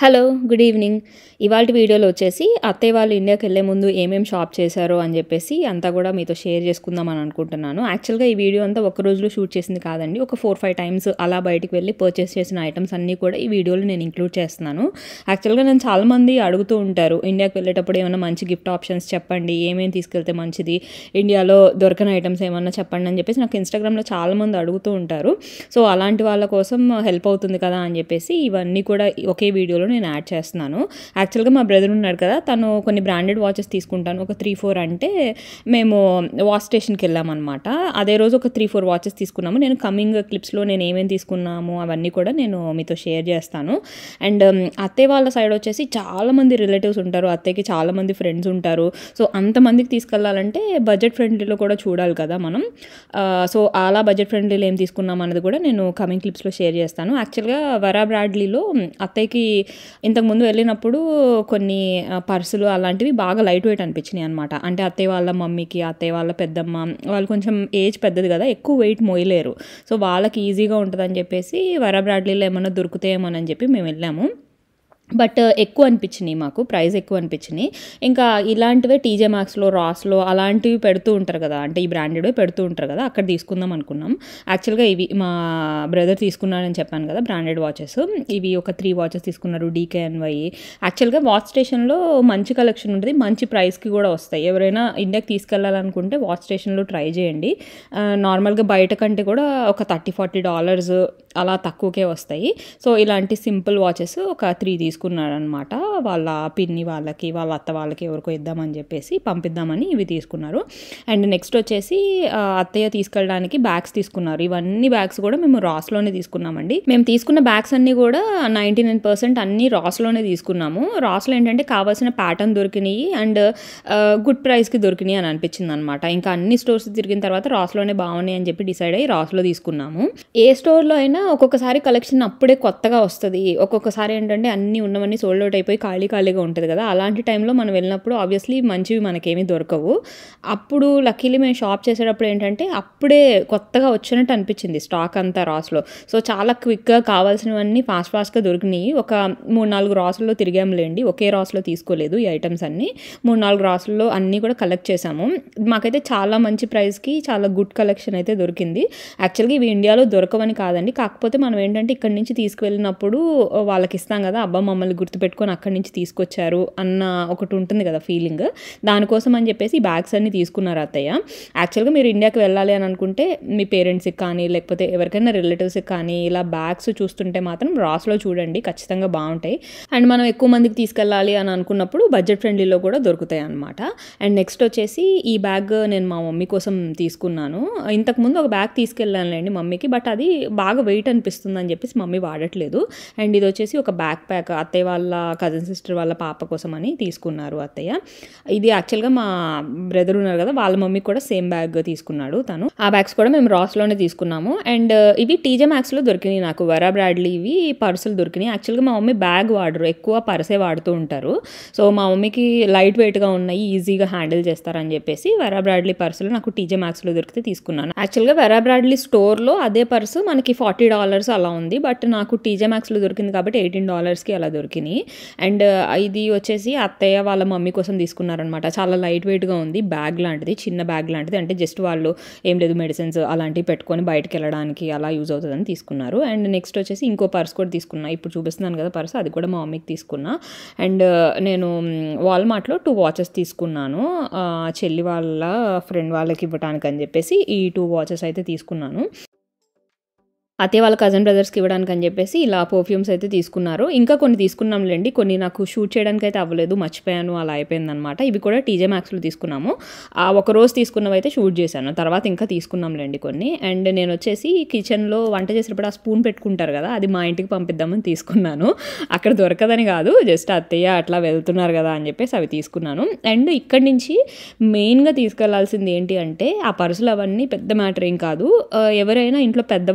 Hello good evening ఇవాళ వీడియోలో వచ్చేసి అత్తయ్య వాళ్ళు ఇండియాకి వెళ్ళే ముందు ఏమేం షాప్ చేశారో అని చెప్పేసి అంతా కూడా మీతో షేర్ చేసుకుందాం అని అనుకుంటున్నాను యాక్చువల్గా ఈ వీడియో అంతా ఒక రోజులో షూట్ చేసింది కాదండి ఒక ఫోర్ ఫైవ్ టైమ్స్ అలా బయటికి వెళ్ళి పర్చేస్ చేసిన ఐటమ్స్ అన్నీ కూడా ఈ వీడియోలో నేను ఇంక్లూడ్ చేస్తున్నాను యాక్చువల్గా నేను చాలామంది అడుగుతూ ఉంటారు ఇండియాకి వెళ్ళేటప్పుడు ఏమైనా మంచి గిఫ్ట్ ఆప్షన్స్ చెప్పండి ఏమేమి తీసుకెళ్తే మంచిది ఇండియాలో దొరకని ఐటమ్స్ ఏమన్నా చెప్పండి అని చెప్పేసి నాకు ఇన్స్టాగ్రామ్లో చాలామంది అడుగుతూ ఉంటారు సో అలాంటి వాళ్ళ కోసం హెల్ప్ అవుతుంది కదా అని చెప్పేసి ఇవన్నీ కూడా ఒకే వీడియోలో నేను యాడ్ చేస్తున్నాను యాక్చువల్గా మా బ్రదర్ ఉన్నాడు కదా తను కొన్ని బ్రాండెడ్ వాచెస్ తీసుకుంటాను ఒక త్రీ ఫోర్ అంటే మేము వాచ్ స్టేషన్కి వెళ్ళామన్నమాట అదే రోజు ఒక త్రీ ఫోర్ వాచెస్ తీసుకున్నాము నేను కమింగ్ క్లిప్స్లో నేను ఏమేమి తీసుకున్నాము అవన్నీ కూడా నేను మీతో షేర్ చేస్తాను అండ్ అత్తయ్య వాళ్ళ సైడ్ వచ్చేసి చాలామంది రిలేటివ్స్ ఉంటారు అత్తయ్యకి చాలామంది ఫ్రెండ్స్ ఉంటారు సో అంతమందికి తీసుకెళ్ళాలంటే బడ్జెట్ ఫ్రెండ్లీలో కూడా చూడాలి కదా మనం ఆ, సో అలా బడ్జెట్ ఫ్రెండ్లీలో ఏం తీసుకున్నాం అన్నది కూడా నేను కమింగ్ క్లిప్స్లో షేర్ చేస్తాను యాక్చువల్గా వరా బ్రాడ్లీలో అత్తయ్యకి ఇంతకుముందు వెళ్ళినప్పుడు కొన్ని ఆ, పర్సులు అలాంటివి బాగా లైట్ వెయిట్ అనిపించినాయి అనమాట అంటే అత్తయ్య వాళ్ళ మమ్మీకి అత్తయ్య వాళ్ళ పెద్దమ్మ వాళ్ళు కొంచెం ఏజ్ పెద్దది కదా ఎక్కువ వెయిట్ మోయలేరు సో వాళ్ళకి ఈజీగా ఉంటుందని చెప్పేసి వరా బ్రాడ్లీలో ఏమన్నా దొరుకుతాయేమోనని చెప్పి మేము వెళ్ళాము బట్ ఎక్కువ అనిపించినాయి మాకు ప్రైస్ ఎక్కువ అనిపించినాయి ఇంకా ఇలాంటివే టీజే మ్యాక్స్లో రాస్లో అలాంటివి పెడుతూ ఉంటారు కదా అంటే ఈ బ్రాండెడ్ పెడుతూ ఉంటారు కదా అక్కడ తీసుకుందాం అనుకున్నాం యాక్చువల్గా ఇవి మా బ్రదర్ తీసుకున్నాడని చెప్పాను కదా బ్రాండెడ్ వాచెస్ ఇవి ఒక త్రీ వాచెస్ తీసుకున్నారు డీకేఎన్వై యాక్చువల్గా వాచ్ స్టేషన్లో మంచి కలెక్షన్ ఉంటుంది మంచి ప్రైస్కి కూడా వస్తాయి ఎవరైనా ఇండియాకి తీసుకెళ్ళాలనుకుంటే వాచ్ స్టేషన్లో ట్రై చేయండి ఆ, నార్మల్గా బయట కంటే కూడా ఒక థర్టీ ఫార్టీ డాలర్స్ అలా తక్కువకే వస్తాయి సో ఇలాంటి సింపుల్ వాచెస్ ఒక త్రీ తీసుకున్నారనమాట వాళ్ళ పిన్ని వాళ్ళకి వాళ్ళ అత్త వాళ్ళకి ఎవరికో ఇద్దామని చెప్పేసి పంపిద్దామని ఇవి తీసుకున్నారు అండ్ నెక్స్ట్ వచ్చేసి ఆ, అత్తయ్య తీసుకెళ్ళడానికి బ్యాగ్స్ తీసుకున్నారు ఇవన్నీ బ్యాగ్స్ కూడా మేము రాస్లోనే తీసుకున్నామండి మేము తీసుకున్న బ్యాగ్స్ అన్నీ కూడా నైంటీ నైన్ పర్సెంట్ అన్నీ రాస్లోనే తీసుకున్నాము రాస్లో ఏంటంటే కావాల్సిన ప్యాటర్న్ దొరికినాయి అండ్ గుడ్ ప్రైస్కి దొరికినాయి అని అనిపించింది అనమాట ఇంకా అన్ని స్టోర్స్ తిరిగిన తర్వాత రాస్లోనే బాగున్నాయి అని చెప్పి డిసైడ్ అయ్యి రాస్లో తీసుకున్నాము ఏ స్టోర్లో అయినా ఒక్కొక్కసారి కలెక్షన్ అప్పుడే కొత్తగా వస్తుంది ఒక్కొక్కసారి ఏంటంటే అన్నీ ఉన్నవన్నీ సోల్డ్ అవుట్ అయిపోయి ఖాళీ ఖాళీగా ఉంటుంది కదా అలాంటి టైంలో మనం వెళ్ళినప్పుడు ఆబ్వియస్లీ మంచివి మనకేమీ దొరకవు అప్పుడు లక్కీలీ మేము షాప్ చేసేటప్పుడు ఏంటంటే అప్పుడే కొత్తగా వచ్చినట్టు అనిపించింది స్టాక్ అంతా రాస్లో సో చాలా క్విక్గా కావాల్సినవన్నీ ఫాస్ట్ ఫాస్ట్గా దొరికినాయి ఒక మూడు నాలుగు రాసుల్లో తిరిగాంలేండి ఒకే రాసులో తీసుకోలేదు ఈ ఐటమ్స్ అన్నీ మూడు నాలుగు రాసుల్లో అన్నీ కూడా కలెక్ట్ చేసాము మాకైతే చాలా మంచి ప్రైస్కి చాలా గుడ్ కలెక్షన్ అయితే దొరికింది యాక్చువల్గా ఇవి ఇండియాలో దొరకవని కాదండి కాకపోతే మనం ఏంటంటే ఇక్కడి నుంచి తీసుకువెళ్ళినప్పుడు వాళ్ళకి ఇస్తాం కదా అబ్బా మమ్మల్ని గుర్తుపెట్టుకొని అక్కడి నుంచి తీసుకొచ్చారు అన్న ఒకటి ఉంటుంది కదా ఫీలింగ్ దానికోసం అని చెప్పేసి బ్యాగ్స్ అన్ని తీసుకున్నారు అత్తయ్య యాక్చువల్గా మీరు ఇండియాకి వెళ్ళాలి అని అనుకుంటే మీ పేరెంట్స్కి కానీ లేకపోతే ఎవరికైనా రిలేటివ్స్కి కానీ ఇలా బ్యాగ్స్ చూస్తుంటే మాత్రం రాస్లో చూడండి ఖచ్చితంగా బాగుంటాయి అండ్ మనం ఎక్కువ మందికి తీసుకెళ్ళాలి అని అనుకున్నప్పుడు బడ్జెట్ ఫ్రెండ్లీలో కూడా దొరుకుతాయి అనమాట అండ్ నెక్స్ట్ వచ్చేసి ఈ బ్యాగ్ నేను మా మమ్మీ కోసం తీసుకున్నాను ఇంతకుముందు ఒక బ్యాగ్ తీసుకెళ్ళానులేండి మమ్మీకి బట్ అది బాగా వెయిట్ అనిపిస్తుంది అని చెప్పేసి మమ్మీ వాడట్లేదు అండ్ ఇది వచ్చేసి ఒక బ్యాక్ ప్యాక్ అత్తయ్య వాళ్ళ కజిన్ సిస్టర్ వాళ్ళ పాప కోసం అని తీసుకున్నారు అత్తయ్య ఇది యాక్చువల్గా మా బ్రదర్ ఉన్నారు కదా వాళ్ళ మమ్మీ కూడా సేమ్ బ్యాగ్ తీసుకున్నాడు తను ఆ బ్యాగ్స్ కూడా మేము రాస్లోనే తీసుకున్నాము అండ్ ఇవి టీజే మ్యాక్స్లో దొరికినాయి నాకు వరా బ్రాడ్లీ ఇవి పర్సులు దొరికినాయి యాక్చువల్గా మా మమ్మీ బ్యాగ్ వాడరు ఎక్కువ పర్సే వాడుతూ ఉంటారు సో మా మమ్మీకి లైట్ వెయిట్గా ఉన్నాయి ఈజీగా హ్యాండిల్ చేస్తారని చెప్పేసి వెరా బ్రాడ్లీ పర్సులు నాకు టీజే మ్యాక్స్లో దొరికితే తీసుకున్నాను యాక్చువల్గా వెరా బ్రాడ్లీ స్టోర్లో అదే పర్సు మనకి ఫార్టీ డాలర్స్ అలా ఉంది బట్ నాకు టీజే మ్యాక్స్లో దొరికింది కాబట్టి ఎయిటీన్ డాలర్స్కి అలా దొరికినాయి అండ్ ఇది వచ్చేసి అత్తయ్య వాళ్ళ మమ్మీ కోసం తీసుకున్నారనమాట చాలా లైట్ వెయిట్గా ఉంది బ్యాగ్ లాంటిది చిన్న బ్యాగ్ లాంటిది అంటే జస్ట్ వాళ్ళు ఏం లేదు మెడిసిన్స్ అలాంటివి పెట్టుకొని బయటకు వెళ్ళడానికి అలా యూజ్ అవుతుందని తీసుకున్నారు అండ్ నెక్స్ట్ వచ్చేసి ఇంకో పర్స్ కూడా తీసుకున్నా ఇప్పుడు చూపిస్తున్నాను కదా పర్స్ అది కూడా మా మమ్మీకి తీసుకున్నా అండ్ నేను వాల్మార్ట్లో టూ వాచెస్ తీసుకున్నాను ఆ, చెల్లి వాళ్ళ ఫ్రెండ్ వాళ్ళకి ఇవ్వడానికి అని చెప్పేసి ఈ టూ వాచెస్ అయితే తీసుకున్నాను అతే వాళ్ళ కజిన్ బ్రదర్స్కి ఇవ్వడానికి అని చెప్పేసి ఇలా పర్ఫ్యూమ్స్ అయితే తీసుకున్నారు ఇంకా కొన్ని తీసుకున్నాంలేండి కొన్ని నాకు షూట్ చేయడానికి అయితే అవ్వలేదు మర్చిపోయాను అలా అయిపోయిందనమాట ఇవి కూడా టీజే మ్యాక్స్లో తీసుకున్నాము ఆ ఒక రోజు తీసుకున్నవి అయితే షూట్ చేశాను తర్వాత ఇంకా తీసుకున్నాంలేండి కొన్ని అండ్ నేను వచ్చేసి కిచెన్లో వంట చేసేటప్పుడు ఆ స్పూన్ పెట్టుకుంటారు కదా అది మా ఇంటికి పంపిద్దామని తీసుకున్నాను అక్కడ దొరకదని కాదు జస్ట్ అత్తయ్య అట్లా వెళ్తున్నారు కదా అని చెప్పేసి అవి తీసుకున్నాను అండ్ ఇక్కడి నుంచి మెయిన్గా తీసుకెళ్లాల్సింది ఏంటి అంటే ఆ పర్సులు అవన్నీ పెద్ద మ్యాటర్ ఏం కాదు ఆ, ఎవరైనా ఇంట్లో పెద్దవాళ్ళు కానీ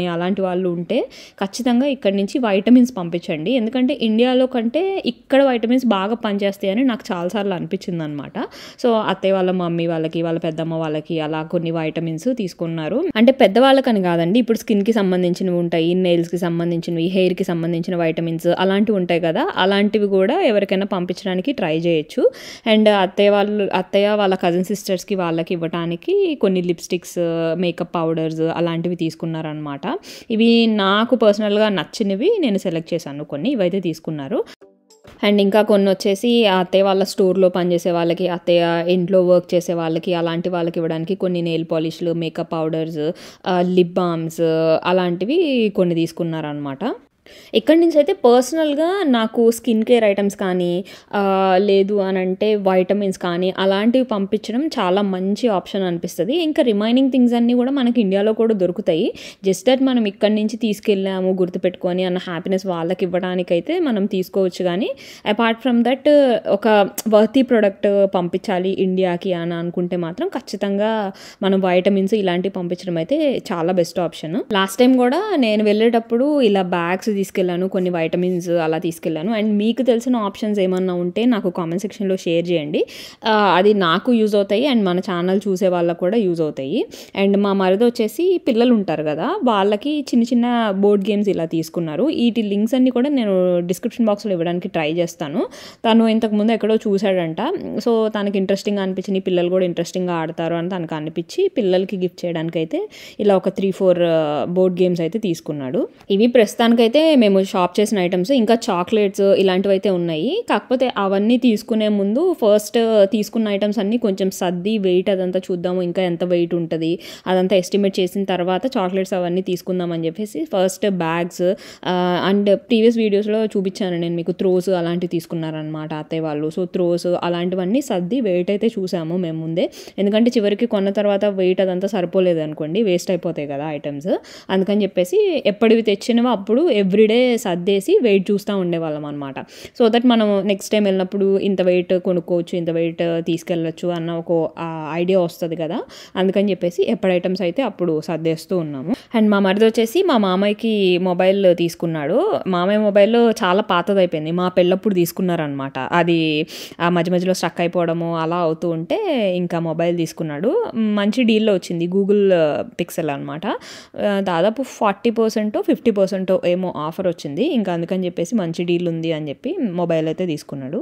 అలాంటి వాళ్ళు ఉంటే ఖచ్చితంగా ఇక్కడ నుంచి వైటమిన్స్ పంపించండి ఎందుకంటే ఇండియాలో కంటే ఇక్కడ వైటమిన్స్ బాగా పనిచేస్తాయని నాకు చాలాసార్లు అనిపించింది అనమాట సో అత్తయ్య వాళ్ళ మమ్మీ వాళ్ళకి వాళ్ళ పెద్దమ్మ వాళ్ళకి అలా కొన్ని వైటమిన్స్ తీసుకున్నారు అంటే పెద్దవాళ్ళకని కాదండి ఇప్పుడు స్కిన్కి సంబంధించినవి ఉంటాయి నెయిల్స్కి సంబంధించినవి హెయిర్కి సంబంధించిన వైటమిన్స్ అలాంటివి ఉంటాయి కదా అలాంటివి కూడా ఎవరికైనా పంపించడానికి ట్రై చేయొచ్చు అండ్ అత్తయ్య వాళ్ళు అత్తయ్య వాళ్ళ కజిన్ సిస్టర్స్కి వాళ్ళకి ఇవ్వడానికి కొన్ని లిప్స్టిక్స్ మేకప్ పౌడర్స్ అలాంటివి తీసుకున్నారనమాట ఇవి నాకు పర్సనల్గా నచ్చినవి నేను సెలెక్ట్ చేశాను కొన్ని ఇవైతే తీసుకున్నారు అండ్ ఇంకా కొన్ని వచ్చేసి అత్తయ్య వాళ్ళ స్టోర్లో పనిచేసే వాళ్ళకి అత్తయ్య ఇంట్లో వర్క్ చేసే వాళ్ళకి అలాంటి వాళ్ళకి ఇవ్వడానికి కొన్ని నెయిల్ పాలిష్లు మేకప్ పౌడర్స్ లిప్ బామ్స్ అలాంటివి కొన్ని తీసుకున్నారనమాట ఇక్కడి నుంచి అయితే పర్సనల్గా నాకు స్కిన్ కేర్ ఐటమ్స్ కానీ ఆ, లేదు అని అంటే వైటమిన్స్ కానీ అలాంటివి పంపించడం చాలా మంచి ఆప్షన్ అనిపిస్తుంది ఇంకా రిమైనింగ్ థింగ్స్ అన్నీ కూడా మనకి ఇండియాలో కూడా దొరుకుతాయి జస్ట్ దట్ మనం ఇక్కడి నుంచి తీసుకెళ్ళాము గుర్తుపెట్టుకొని అన్న హ్యాపీనెస్ వాళ్ళకి ఇవ్వడానికైతే మనం తీసుకోవచ్చు కానీ అపార్ట్ ఫ్రమ్ దట్ ఒక వర్తీ ప్రోడక్ట్ పంపించాలి ఇండియాకి అని అనుకుంటే మాత్రం ఖచ్చితంగా మనం వైటమిన్స్ ఇలాంటివి పంపించడం అయితే చాలా బెస్ట్ ఆప్షన్ లాస్ట్ టైం కూడా నేను వెళ్ళేటప్పుడు ఇలా బ్యాగ్స్ తీసుకెళ్ళాను కొన్ని వైటమిన్స్ అలా తీసుకెళ్ళాను అండ్ మీకు తెలిసిన ఆప్షన్స్ ఏమన్నా ఉంటే నాకు కామెంట్ సెక్షన్లో షేర్ చేయండి ఆ, అది నాకు యూజ్ అవుతాయి అండ్ మన ఛానల్ చూసే వాళ్ళకు కూడా యూజ్ అవుతాయి అండ్ మా మరిది వచ్చేసి పిల్లలు ఉంటారు కదా వాళ్ళకి చిన్న చిన్న బోర్డ్ గేమ్స్ ఇలా తీసుకున్నారు వీటి లింక్స్ అన్ని కూడా నేను డిస్క్రిప్షన్ బాక్స్లో ఇవ్వడానికి ట్రై చేస్తాను తను ఇంతకుముందు ఎక్కడో చూశాడంట సో తనకి ఇంట్రెస్టింగ్ అనిపించింది పిల్లలు కూడా ఇంట్రెస్టింగ్గా ఆడతారు అని తనకు అనిపించి పిల్లలకి గిఫ్ట్ చేయడానికి అయితే ఇలా ఒక త్రీ ఫోర్ బోర్డ్ గేమ్స్ అయితే తీసుకున్నాడు ఇవి ప్రస్తుతానికైతే మేము షాప్ చేసిన ఐటమ్స్ ఇంకా చాక్లెట్స్ ఇలాంటివి అయితే ఉన్నాయి కాకపోతే అవన్నీ తీసుకునే ముందు ఫస్ట్ తీసుకున్న ఐటమ్స్ అన్నీ కొంచెం సర్ది వెయిట్ అదంతా చూద్దాము ఇంకా ఎంత వెయిట్ ఉంటుంది అదంతా ఎస్టిమేట్ చేసిన తర్వాత చాక్లెట్స్ అవన్నీ తీసుకుందాం అని చెప్పేసి ఫస్ట్ బ్యాగ్స్ అండ్ ప్రీవియస్ వీడియోస్లో చూపించాను నేను మీకు త్రోస్ అలాంటివి తీసుకున్నారనమాట అత్తయ్య వాళ్ళు సో త్రోస్ అలాంటివన్నీ సర్ది వెయిట్ అయితే చూసాము మేము ముందే ఎందుకంటే చివరికి కొన్న తర్వాత వెయిట్ అదంతా సరిపోలేదు అనుకోండి వేస్ట్ అయిపోతాయి కదా ఐటమ్స్ అందుకని చెప్పేసి ఎప్పటివి తెచ్చినవో అప్పుడు ఎవ్రీడే సర్దేసి వెయిట్ చూస్తూ ఉండేవాళ్ళం అనమాట సో దట్ మనం నెక్స్ట్ టైం వెళ్ళినప్పుడు ఇంత వెయిట్ కొనుక్కోవచ్చు ఇంత వెయిట్ తీసుకెళ్ళచ్చు అన్న ఒక ఐడియా వస్తుంది కదా అందుకని చెప్పేసి ఎప్పుడు ఐటమ్స్ అయితే అప్పుడు సర్దేస్తూ ఉన్నాము అండ్ మా మరిది వచ్చేసి మా మామయ్యకి మొబైల్ తీసుకున్నాడు మామయ్య మొబైల్ చాలా పాతది అయిపోయింది మా పెళ్ళప్పుడు తీసుకున్నారనమాట అది ఆ మధ్య మధ్యలో స్ట్రక్ అయిపోవడము అలా అవుతూ ఉంటే ఇంకా మొబైల్ తీసుకున్నాడు మంచి డీల్లో వచ్చింది గూగుల్ పిక్సెల్ అనమాట దాదాపు ఫార్టీ పర్సెంట్ ఫిఫ్టీ పర్సెంట్ ఏమో ఆఫర్ వచ్చింది ఇంకా అందుకని చెప్పేసి మంచి డీల్ ఉంది అని చెప్పి మొబైల్ అయితే తీసుకున్నాడు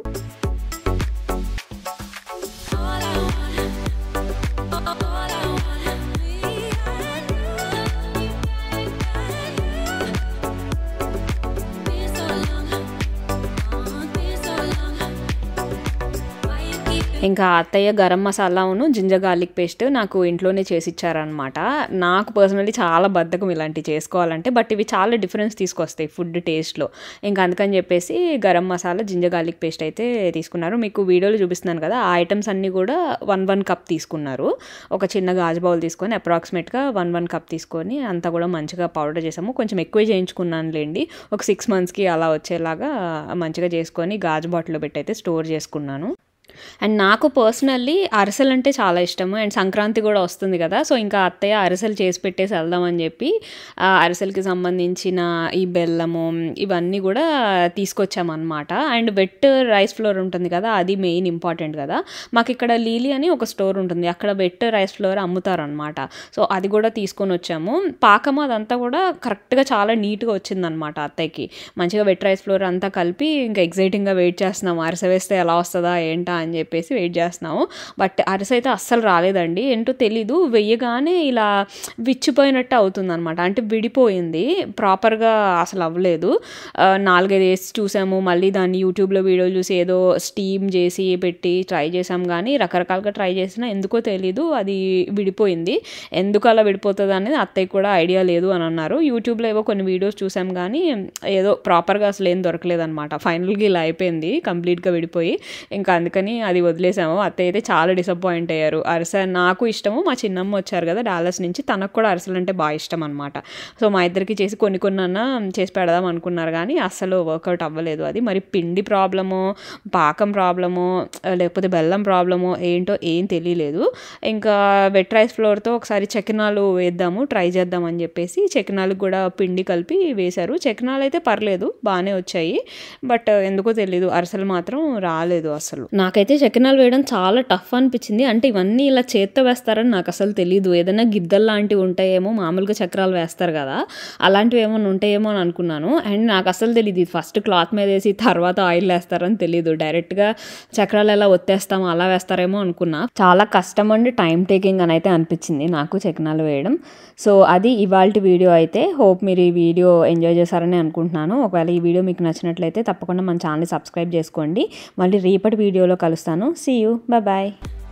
All I want, all I want, me and you, been so long, been so long. Why you keep ఇంకా అత్తయ్య గరం మసాలాను జింజర్ గార్లిక్ పేస్ట్ నాకు ఇంట్లోనే చేసి ఇచ్చారనమాట నాకు పర్సనల్లీ చాలా బద్ధకం ఇలాంటివి చేసుకోవాలంటే బట్ ఇవి చాలా డిఫరెన్స్ తీసుకొస్తాయి ఫుడ్ టేస్ట్లో ఇంకా అందుకని చెప్పేసి garam masala ginger garlic paste అయితే తీసుకున్నారు మీకు వీడియోలో చూపిస్తున్నాను కదా ఆ ఐటమ్స్ అన్నీ కూడా వన్ వన్ కప్ తీసుకున్నారు ఒక చిన్న గాజు బౌల్ తీసుకొని అప్రాక్సిమేట్గా వన్ వన్ కప్ తీసుకొని అంతా కూడా మంచిగా పౌడర్ చేసాము కొంచెం ఎక్కువే చేయించుకున్నాను లేండి ఒక సిక్స్ మంత్స్కి అలా వచ్చేలాగా మంచిగా చేసుకొని గాజు బాటిల్లో పెట్టి అయితే స్టోర్ చేసుకున్నాను అండ్ నాకు పర్సనల్లీ అరిసెలు అంటే చాలా ఇష్టము అండ్ సంక్రాంతి కూడా వస్తుంది కదా సో ఇంకా అత్తయ్య అరిసెలు చేసి పెట్టేసి వెళ్దామని చెప్పి ఆ అరిసెలకి సంబంధించిన ఈ బెల్లము ఇవన్నీ కూడా తీసుకొచ్చామన్నమాట అండ్ వెట్ రైస్ ఫ్లోర్ ఉంటుంది కదా అది మెయిన్ ఇంపార్టెంట్ కదా మాకు ఇక్కడ లీలి అని ఒక స్టోర్ ఉంటుంది అక్కడ వెట్ రైస్ ఫ్లోర్ అమ్ముతారనమాట సో అది కూడా తీసుకొని వచ్చాము పాకం అదంతా కూడా కరెక్ట్గా చాలా నీట్గా వచ్చిందనమాట అత్తయ్యకి మంచిగా వెట్ రైస్ ఫ్లోర్ అంతా కలిపి ఇంకా ఎగ్జైటింగ్గా వెయిట్ చేస్తున్నాము అరిసె వేస్తే ఎలా వస్తుందా ఏంటా అని చెప్పేసి వెయిట్ చేస్తున్నాము బట్ అరిసె అయితే అస్సలు రాలేదండి ఏంటో తెలీదు వెయ్యగానే ఇలా విచ్చిపోయినట్టు అవుతుంది అనమాట అంటే విడిపోయింది ప్రాపర్గా అసలు అవ్వలేదు ఆ, నాలుగైదు వేసి చూసాము మళ్ళీ దాన్ని యూట్యూబ్లో వీడియో చూసి ఏదో స్టీమ్ చేసి పెట్టి ట్రై చేసాం కానీ రకరకాలుగా ట్రై చేసినా ఎందుకో తెలీదు అది విడిపోయింది ఎందుకు అలా విడిపోతుంది అనేది అత్తయ్య కూడా ఐడియా లేదు అని అన్నారు యూట్యూబ్లో ఏవో కొన్ని వీడియోస్ చూసాం కానీ ఏదో ప్రాపర్గా అసలు ఏం దొరకలేదు అనమాట ఫైనల్గా ఇలా అయిపోయింది కంప్లీట్గా విడిపోయి ఇంకా అందుకని అది వదిలేసాము అత్తయ్య అయితే చాలా డిసప్పాయింట్ అయ్యారు అరిసె నాకు ఇష్టము మా చిన్నమ్మ వచ్చారు కదా డాలస్ నుంచి తనకు కూడా అరిసెలు అంటే బాగా ఇష్టం అనమాట సో మా ఇద్దరికి చేసి కొన్ని కొన్ని అన్న చేసి పెడదాం అనుకున్నారు కానీ అస్సలు వర్కౌట్ అవ్వలేదు అది మరి పిండి ప్రాబ్లము పాకం ప్రాబ్లము లేకపోతే బెల్లం ప్రాబ్లము ఏంటో ఏం తెలియలేదు ఇంకా వెట్ రైస్ ఫ్లోర్తో ఒకసారి చకినాలు వేద్దాము ట్రై చేద్దాం అని చెప్పేసి చకినాలకు కూడా పిండి కలిపి వేశారు చకినాలు అయితే పర్లేదు బాగానే వచ్చాయి బట్ ఎందుకో తెలీదు అరిసెలు మాత్రం రాలేదు అసలు నాకైతే చకినాలు వేయడం చాలా టఫ్ అనిపించింది అంటే ఇవన్నీ ఇలా చేత్తో వేస్తారని నాకు అసలు తెలియదు ఏదైనా గిద్దలు లాంటివి ఉంటాయేమో మామూలుగా చక్రాలు వేస్తారు కదా అలాంటివి ఏమైనా ఉంటాయేమో అని అనుకున్నాను అండ్ నాకు అసలు తెలియదు ఇది ఫస్ట్ క్లాత్ మీద వేసి తర్వాత ఆయిల్ వేస్తారని తెలియదు డైరెక్ట్గా చక్రాలు ఎలా ఒత్తేస్తామో అలా వేస్తారేమో అనుకున్నా చాలా కష్టం అండి టైం టేకింగ్ అని అయితే అనిపించింది నాకు చకినాలు వేయడం సో అది ఇవాళ వీడియో అయితే హోప్ మీరు ఈ వీడియో ఎంజాయ్ చేశారని అనుకుంటున్నాను ఒకవేళ ఈ వీడియో మీకు నచ్చినట్లయితే తప్పకుండా మన ఛానల్ సబ్స్క్రైబ్ చేసుకోండి మళ్ళీ రేపటి వీడియోలో కలుస్తాను సీ యూ బాయ్